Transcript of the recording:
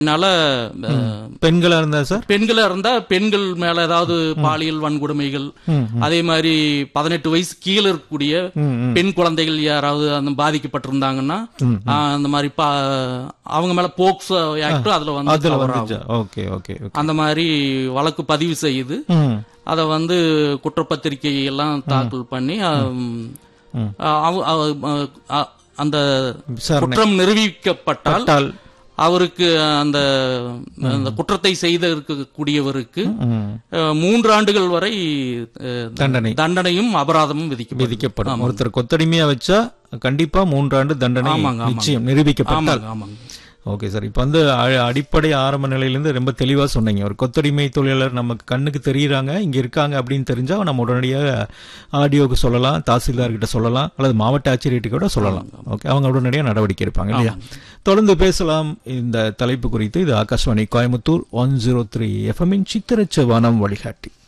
அதனால அஹ், பெண்களா இருந்தா சார் பெண்களா இருந்தா பெண்கள் மேல ஏதாவது பாலியல் வன்கொடுமைகள் ம், அதே மாதிரி பதினெட்டு வயசு கீழே இருக்கக்கூடிய ம், ம். பெண் குழந்தைகள் யாராவது அந்த பாதிக்கப்பட்டிருந்தாங்கன்னா ஆஹ், அந்த மாதிரி பா- அவங்க மேல போக்சோ ஆக்டும் அதுல வந்து அதுல cover ஆகும். வந்துச்சா ஓகே ஓகே ஓகே அந்த மாதிரி வழக்கு பதிவு செய்து ம் அதை வந்து குற்றப்பத்திரிகை எல்லாம் தாக்கல் பண்ணி ஆம், அவ- அவ- அ- அந்த விசாரணை குற்றம் நிரூபிக்கப்பட்டால் பட்டால் அவருக்கு அந்த அந்த குற்றத்தை செய்த இருக்கக்கூடியவருக்கு ம், அஹ், மூன்று ஆண்டுகள் வரை அஹ், தண்டனை தண்டனையும் அபராதமும் விதிக்கப்படும் விதிக்கப்படும் ஒருத்தர் கொத்தடிமையா வச்சா கண்டிப்பா மூன்றாண்டு தண்டனை ஆமாங்க, ஆமாங்க. நிச்சயம் நிரூபிக்கப்பட்டால் ஆமாங்க ஆமாங்க ஓகே சார் இப்போ வந்து அ- அடிப்படை ஆரம்ப நிலையிலேருந்து ரொம்ப தெளிவா சொன்னீங்க ஒரு கொத்தடிமை தொழிலாளர் நமக்கு கண்ணுக்கு தெரியுறாங்க இங்க இருக்காங்க அப்படின்னு தெரிஞ்சா நம்ம உடனடியாக ஆடியோக்கு சொல்லலாம் தாசில்தார் கிட்ட சொல்லலாம் அல்லது மாவட்ட ஆட்சியர்கிட்ட கூட சொல்லலாம் ஓகே அவங்க உடனடியாக நடவடிக்கை எடுப்பாங்க இல்லையா தொடர்ந்து பேசலாம் இந்த தலைப்பு குறித்து இது Akashvani Coimbatore one zero three எஃப்எம்மின் சித்திரச்ச வானம் வழிகாட்டி